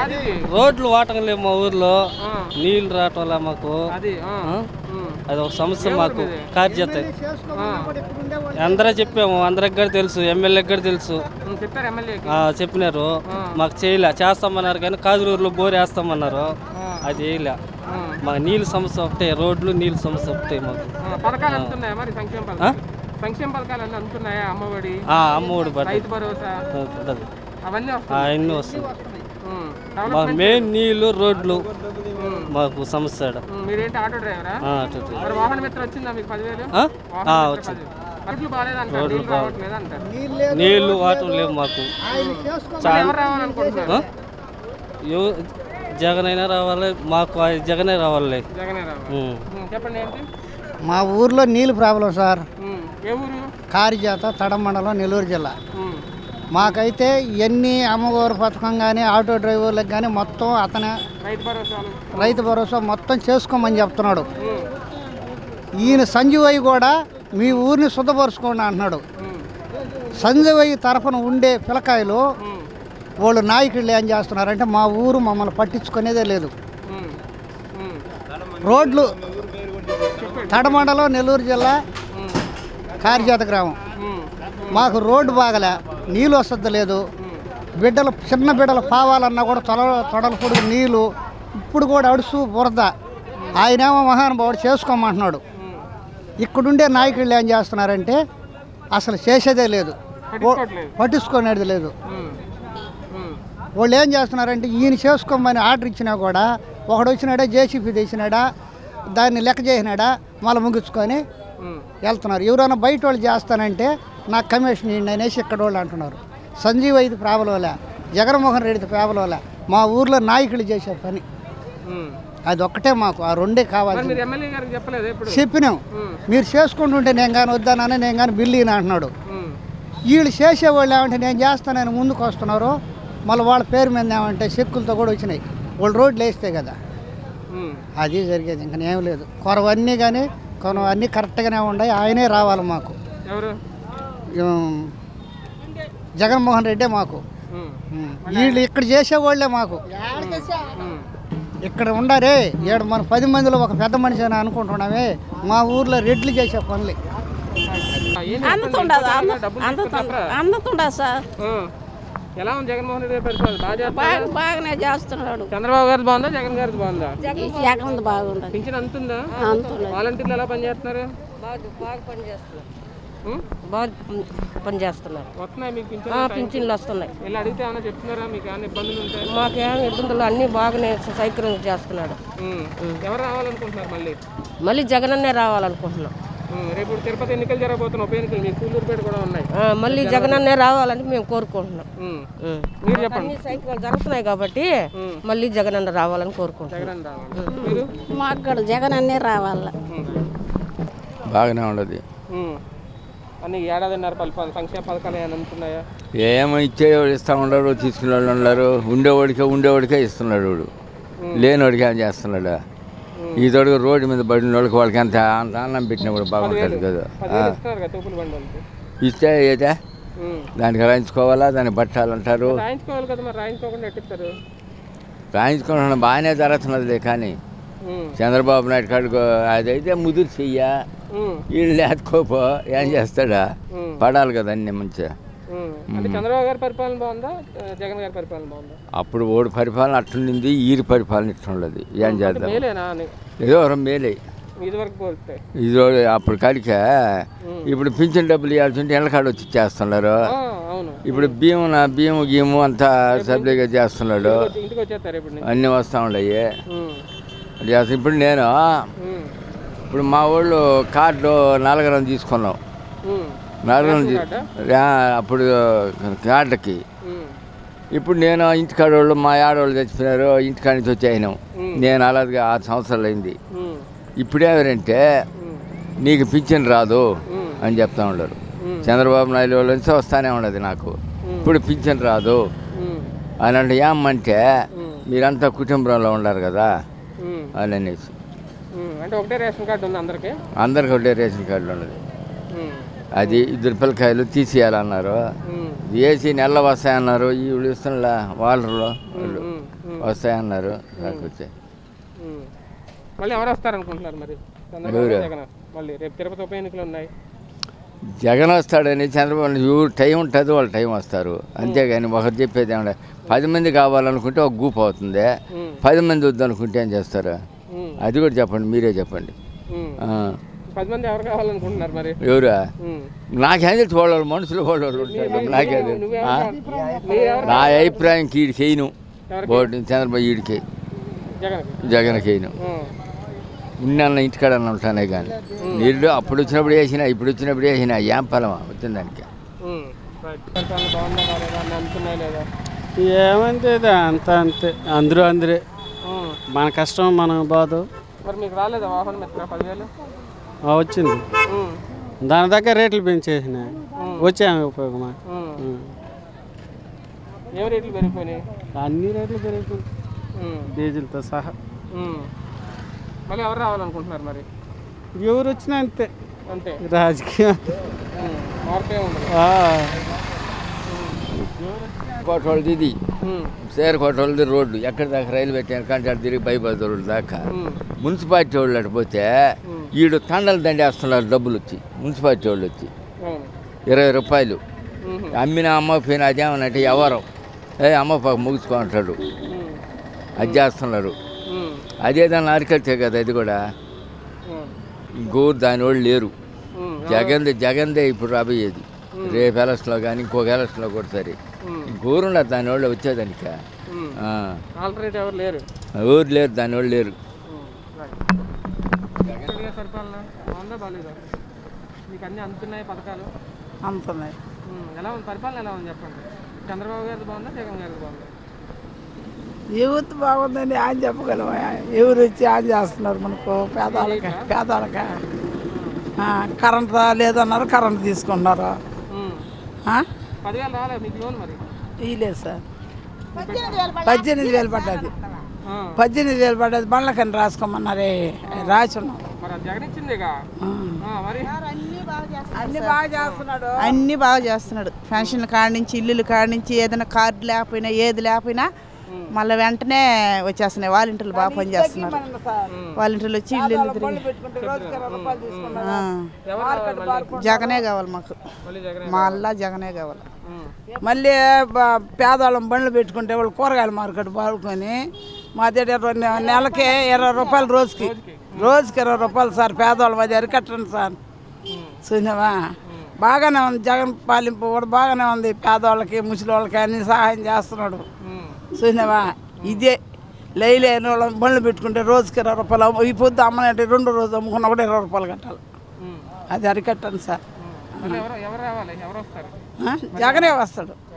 అది రోడ్లు వాటం లేవు మా ఊర్లో ఆ, నీళ్లు రావటం వల్ల మాకు అది ఆ, ఆ? ఉమ్, అది ఒక సమస్య మాకు కార్యత ఆ, అందరూ చెప్పాము అందరికి కూడా తెలుసు ఎమ్మెల్యేకి కూడా తెలుసు ఉమ్, చెప్పారు ఎమ్మెల్యేకి ఆ, చెప్పినారు మాకు చేయలే చేస్తామన్నారు కానీ కాజులూరులో బోర్ వేస్తామన్నారు అది వేయలే మాకు నీళ్ళ సమస్య ఒకటే రోడ్లు నీళ్ళ సమస్య ఒకటే మాకు పథకాలు అందుతున్నాయా మరి సంక్షేమ పథకాలు సంక్షేమ పథకాలు అన్నీ అందుతున్నాయా అమ్మఒడి ఆ, అమ్మఒడి పడ్డ రైతు భరోసా అవన్నీ వస్తాయి అన్నీ వస్తుంది ఉమ్, మాకు డెవలప్మెంట్ మెయిన్ నీళ్లు రోడ్లు మాకు సమస్య ఈడ. ఉమ్, మీరేంటి ఆటో డ్రైవరా ఆ, అటు ఇటు. మరి వాహన మిత్ర వచ్చిందా మీకు పదివేలు ఆ? వాహన ఆ, మిత్ర వచ్చింది పదివేలు. రోడ్లు బాగాలేదంటారు నీళ్ళు రావట్లేదు అంటారు నీళ్లు వాటర్ లేవు మాకు మరి ఎవరు రావాలనుకుంటున్నారు ఆ? ఎవ- జగన్ అయినా రావాలి మాకు ఆ జగనే రావాలి జగనే రావాలి ఉం. ఉమ్, చెప్పండి ఏంటి మా ఊర్లో నీళ్ళు ప్రాబ్లం సార్ ఉమ్, ఏ ఊరు కారిజాత తడం మండలం నెల్లూరు జిల్లా ఉమ్, మాకైతే ఎన్ని అమ్మగోరు పథకం కానీ ఆటో డ్రైవర్లకు కానీ మొత్తం అతను రైతు భరోసాలు రైతు భరోసా మొత్తం చేసుకోమని చెప్తున్నాడు ఉమ్, ఈయన సంజీవయ్య కూడా మీ ఊరిని శుద్ధపరుచుకోండి అంటున్నాడు ఉమ్, సంజీవయ్య తరఫున ఉండే పిల్లకాయలు ఉమ్, వాళ్ళు నాయకుళ్ళు ఏం చేస్తున్నారంటే మా ఊరు మమ్మల్ని పట్టించుకునేదే లేదు ఉమ్, ఉమ్, రోడ్లు తడమండలం నెల్లూరు జిల్లా ఉమ్, కారిజాత గ్రామం ఉమ్, మాకు రోడ్డు బాగలే నీళ్ళు వస్తుంది లేదు బిడ్డలు చిన్న బిడ్డలు పావాలన్నా కూడా తొడ తొడల పొడుగు నీళ్ళు ఇప్పుడు కూడా అడుసు బురద ఆయనేమో మహానుభావుడు చేసుకోమంటున్నాడు ఇక్కడుండే నాయకులు ఏం చేస్తున్నారంటే అసలు చేసేదే లేదు ఓ- పట్టించుకోవట్లేదు. పట్టించుకునేది లేదు ఉమ్, ఉమ్, వాళ్ళు ఏం చేస్తున్నారంటే ఈయన చేసుకోమని ఆర్డర్ ఇచ్చినా కూడా ఒకడు వచ్చినాడా జేసీపీ తెచ్చినాడా దాన్ని లెక్క చేసినాడా మళ్ళీ ముగించుకొని ఉమ్, వెళ్తున్నారు ఎవరైనా బయట వాళ్ళు చేస్తానంటే నాకు కమిషన్ ఇవ్వండి అనేసి ఇక్కడ వాళ్ళు అంటున్నారు సంజీవ్ ఐదు ప్రాబలంలే జగన్మోహన్ రెడ్డి ప్రాబలంలే మా ఊర్లో నాయకులు చేసే పని ఉమ్. అది ఒక్కటే మాకు ఆ రెండే మరి కావాలి మీరు ఎమ్మెల్యే గారికి చెప్పలేదు ఇప్పుడు చెప్పినాం ఉమ్, మీరు చేసుకుంటుంటే నేను కానీ వద్దానని నేను కానీ బిల్లు ఈయన అంటున్నాడు ఉమ్, వీళ్ళు చేసేవాళ్ళు ఏమంటే నేను చేస్తానని ముందుకు వస్తున్నారు మళ్ళీ వాళ్ళ పేరు మీద ఏమంటే చెక్కులతో కూడా వచ్చినాయి వాళ్ళు రోడ్లు వేస్తే కదా ఉమ్. అది జరిగేది ఇంకా ఏం లేదు కొరవన్నీ కానీ కొన అన్నీ కరెక్ట్గానే ఉన్నాయి ఆయనే రావాలి మాకు ఎవరు ఉమ్, జగన్మోహన్ రెడ్డే మాకు ఉమ్, ఉమ్, వీళ్ళు ఇక్కడ చేసేవాళ్ళే మాకు ఉమ్. ఇక్కడ ఉండారే ఏడు మన పది మందిలో ఒక పెద్ద మనిషి అని అనుకుంటున్నామే మా ఊర్లో రెడ్లు చేసే పనులు ఆ, ఏంటి అందుతుండదు చెప్పండి, డబ్బులు తీసుకుంటారా? అందుతుండదు సార్ ఆ. ఎలా ఉంది జగన్మోహన్ రెడ్డి గారి పరిపాలన బాగా చేస్తున్నారా? బాగా బాగానే చేస్తున్నాడు చంద్రబాబు గారిది బాగుందా జగన్ గారిది బాగుందా జగన్ బాగుండదు పింఛన్ అంతుందా అంతున్నది వాలంటీర్లు ఎలా పనిచేస్తున్నారు బాగా బాగా పని చేస్తున్నారు ఉం? బాగా పని చేస్తున్నారు వస్తున్నాయి మీకు పింఛన్ పింఛన్లు వస్తున్నాయి వెళ్ళి అడిగితే ఏమైనా చెప్తున్నారా మీకు ఏమైనా ఇబ్బందులు ఉంటాయి మాకేం ఇబ్బందులు అన్నీ బాగానే సౌకర్యం చేస్తున్నాడు ఎవరు రావాలనుకుంటున్నారు మళ్ళీ మళ్ళీ జగనన్నే రావాలనుకుంటున్నాం ఉం, రేపు తిరుపతి ఎన్నికలు జరగబోతున్న ఉప ఎన్నికలు మీ కూలూరుపేట కూడా ఉన్నాయి ఆ, మళ్ళీ జగనన్నే రావాలని మేము కోరుకుంటున్నాం ఉం. ఉం. మీరు చెప్పండి అన్ని సైకిల్ జరుగుతున్నాయి కాబట్టి మళ్ళీ జగనన్న రావాలని కోరుకుంటున్నాం జగన్ రావాలి మీరు మాకు కూడా జగన్ అన్నీ రావాల బాగానే ఉండదు ఉం. అన్ని ఏడాదిన్నర పరిపాలన సంక్షేమ పథకాలు ఏమైనా అందుతున్నాయా ఏమో ఇచ్చేవాడు ఇస్తా ఉండరు తీసుకునే వాళ్ళు ఉన్నారు ఉండేవాడికే ఉండేవాడికే ఇస్తున్నాడు వాడు లేనివాడికి ఏం చేస్తున్నాడు ఈ తోడుగా రోడ్డు మీద పడిన వాళ్ళకి వాళ్ళకి అంత అంత అన్నం పెట్టినప్పుడు బాగుంటుంది కదా పదివేలు ఇస్తున్నారు కదా తూపులు బండి వాళ్ళకి ఇస్తే ఏదే ఉం. దానికి రాయించుకోవాలా దాన్ని పట్టాలంటారు రాయించుకోవాలి కదా మరి రాయించుకోకుండా ఎట్టిస్తారు రాయించుకోవడం బాగానే జరుగుతున్నదిలే కానీ ఉం. చంద్రబాబు నాయుడు కాడుకో అదైతే ముదురు చెయ్యా ఉం. వీళ్ళు లేకపోపో ఏం చేస్తాడా ఉం. పడాలి కదా అన్నీ మంచిగా ఉం. అంటే చంద్రబాబు గారి పరిపాలన బాగుందా ఆ, జగన్ గారి పరిపాలన బాగుందా అప్పుడు ఓడి పరిపాలన అట్లుండింది ఈరి పరిపాలన ఇట్లుండదు ఏం చేద్దాం మేలేనా అని ఏదో ఒక మేలే ఇది వరకు పోలిస్తే ఇది రోజు అప్పుడు కాడిక ఇప్పుడు పింఛన్ డబ్బులు ఇవ్వాల్సి ఉంటే ఎల్లకాడ వచ్చి చేస్తున్నారు ఆ, అవును ఇప్పుడు బియ్యం నా బియ్యం గీము అంతా సబ్లీగా చేస్తున్నాడు వచ్చి- ఇంటికి వచ్చేస్తారు ఇప్పుడు నుంచి. అన్నీ వస్తూ ఉన్నాయి ఉం. అది అసలు ఇప్పుడు నేను ఉం. ఇప్పుడు మా ఊళ్ళో కార్డు నలగరం తీసుకున్నాం ఉం. నలగరం తీ- కార్డా? ఆ, అప్పుడు కార్డుకి ఉం. ఇప్పుడు నేను ఇంటికాడ వాళ్ళు మా ఆడవాళ్ళు చచ్చిపోయినారు ఇంటికాడ నుంచి వచ్చేసినాం నేను అలాగే ఆరు సంవత్సరాలు అయింది ఉం. ఇప్పుడేమంటే ఉం. నీకు పింఛన్ రాదు అని చెప్తా ఉండరు చంద్రబాబు నాయుడు వాళ్ళ నుంచి వస్తానే ఉండదు నాకు ఇప్పుడు పింఛన్ రాదు ఉం. అని అంటే ఏమంటే మీరంతా కుటుంబంలో ఉన్నారు కదా ఉం. అని అనేసి ఉం. అంటే ఒకటే రేషన్ కార్డు ఉంది అందరికి అందరికి ఒకటే రేషన్ కార్డు ఉన్నది అది ఇద్దరు పిల్లకాయలు తీసేయాలన్నారు వేసి నెల వస్తాయన్నారు ఈ ఇస్తున్నా వాళ్ళలో వాళ్ళు వస్తాయన్నారు రాకపోతే ఉమ్. మళ్ళీ ఎవరు వస్తారనుకుంటున్నారు మరి చంద్రబాబు ఎవరు? జగన్ మళ్ళీ రేపు తిరుపతి ఉప ఎన్నికలు ఉన్నాయి జగన్ వస్తాడని చంద్రబాబు నాయుడు ఎవరు టైం ఉంటుంది వాళ్ళ టైం వస్తారు అంతేగాని ఒకరు చెప్పేది ఏమన్నా పది మంది కావాలనుకుంటే ఒక గ్రూప్ అవుతుంది ఉమ్. పది మంది వద్దనుకుంటే ఏం చేస్తారు ఉమ్. అది కూడా చెప్పండి మీరే చెప్పండి ఉమ్. ఆ, పది మంది ఎవరు కావాలనుకుంటున్నారు మరి ఎవరా ఉమ్. నాకేం తెలుసు వాళ్ళు మనుషులు వాళ్ళు ఉంటారు నాకే తెలుసు. నువ్వెవరు ఆ? కావాలి? మీరెవరు నా అభిప్రాయం ఈడికి వేయను ఎవరికి? బోర్డు చంద్రబాబు ఈడికి జగన్కి జగన్కి వేయను ఉమ్. ఉన్న ఇంటికాడ ఉంటానే కానీ నీళ్ళు అప్పుడు వచ్చినప్పుడు వేసినా ఇప్పుడు వచ్చినప్పుడు వేసినా ఏం ఫలం వచ్చింది దానికి ఉమ్. రైట్. పరిపాలన బాగుందా కాలేదా అని అనుకున్నాయి లేదా ఏమంటే ఇది అంత అంతే అందరూ అందరే ఉమ్. మన కష్టం మన బాధ మరి మీకు రాలేదా వాహన మిత్ర పదివేలు ఆ, వచ్చింది ఉమ్. దాని దగ్గర రేట్లు పెంచేసిన వచ్చాము ఉపయోగమా ఉమ్. ఉం. ఏం రేట్లు పెరిగిపోయినాయి అన్ని రేట్లు పెరుగుతుంది ఉమ్. డీజిల్తో సహా ఉమ్. మళ్ళీ ఎవరు రావాలనుకుంటున్నారు మరి ఎవరు వచ్చినా అంతే అంతే రాజకీయం ఉమ్. మార్పే ఉండదు ఆ. కోటోళ్ళది ఇది ఉమ్. సేర కోటోళ్ళది రోడ్డు ఎక్కడి దాకా రైలు పెట్టాను కంటే అటు తిరిగి బైపాస్ రోడ్డు దాకా ఉమ్. మున్సిపాలిటీ వాళ్ళు అటు పోతే ఈడు తండలు దండేస్తున్నారు డబ్బులు వచ్చి మున్సిపాలిటీ వాళ్ళు వచ్చి అవును ఇరవై రూపాయలు ఉమ్. అమ్మిన అమ్మ పోయిన అదేమనంటే ఎవరు ఏ అమ్మ పాప ముగించుకుంటాడు ఉమ్. అది చేస్తున్నారు ఉమ్. అదేదాన్ని అరికట్టే కదా అది కూడా ఉమ్. ఇంకోరు దాని వాళ్ళు లేరు ఉమ్. జగన్దే జగన్దే ఇప్పుడు రాబోయేది రేపు ఎలక్షన్లో కానీ ఇంకొక ఎలక్షన్లో కూడా సరే ఉమ్. ఇంకోరు ఉన్నారు దాని వాళ్ళు వచ్చేదానిక ఉమ్. ఆ. ఆల్టర్నేట్ ఎవరు లేరు ఎవరు లేరు దాని వాళ్ళు లేరు ఉమ్. రైట్. జగన్ గారి పరిపాలన బాగుందా బాగాలేదా మీకు అన్ని అందుతున్నాయి పథకాలు అందుతున్నాయి ఉమ్. ఎలా ఉంది పరిపాలన ఎలా ఉంది చెప్పండి చంద్రబాబు గారిది బాగుందా జగన్ గారిది బాగుందా యూత్ బాగుందని ఆయన చెప్పగలమా ఎవరు వచ్చి ఆయన చేస్తున్నారు మనకు పేదవాళ్ళకి పేదవాళ్ళకి ఆ, కరెంట్ లేదన్నారు కరెంట్ తీసుకుంటున్నారు ఉమ్. ఆ? పదివేలు రాలే మీకు లోన్ మరి ఇలేదు సార్ పద్దెనిమిది వేలు పడ్డది ఆ. పద్దెనిమిది వేలు పడ్డది బండ్లకని రాసుకోమన్నారే రాసి ఉన్నాం మరి అది జగన్ ఇచ్చిందేగా ఆ, మరి అన్ని బాగా చేస్తున్నాడు అన్ని బాగా చేస్తున్నాడు పెన్షన్ల కాడ నుంచి ఇల్లుల కాడ నుంచి ఏదైనా కార్డు లేకపోయినా ఏది లేకపోయినా మళ్ళీ వెంటనే వచ్చేస్తున్నాయి వాలంటీర్లు బాగా పనిచేస్తున్నారు వాలంటీర్లు వచ్చి ఇల్లు ఇల్లు తిరిగి ఆ. ఎవరు రావాలి మళ్ళీ? జగనే కావాలి మాకు మళ్ళీ జగన్ మళ్ళా జగనే కావాలి మళ్ళీ బ- పేదవాళ్ళం బండ్లు పెట్టుకుంటే వాళ్ళు కూరగాయల మార్కెట్ బాడుకొని మా దగ్గర రెండు నెలకి ఇరవై రూపాయలు రోజుకి రోజుకి ఇరవై రూపాయలు సార్ పేదవాళ్ళం అది అరికట్టండి సార్ చూసినావా బాగానే ఉంది జగన్ పాలింపు కూడా బాగానే ఉంది పేదవాళ్ళకి ముసలి వాళ్ళకి అన్ని సహాయం చేస్తున్నాడు చూసినావా ఇదే లేని వాళ్ళం బండ్లు పెట్టుకుంటే రోజుకి ఇరవై రూపాయలు ఈ పొద్దు అమ్మనంటే రెండు రోజులు అమ్ముకున్నా కూడా ఇరవై రూపాయలు కట్టాలి అది అరికట్టండి సార్ మళ్ళీ ఎవరు ఎవరు రావాలి ఎవరు వస్తారు ఆ? జగనే వస్తాడు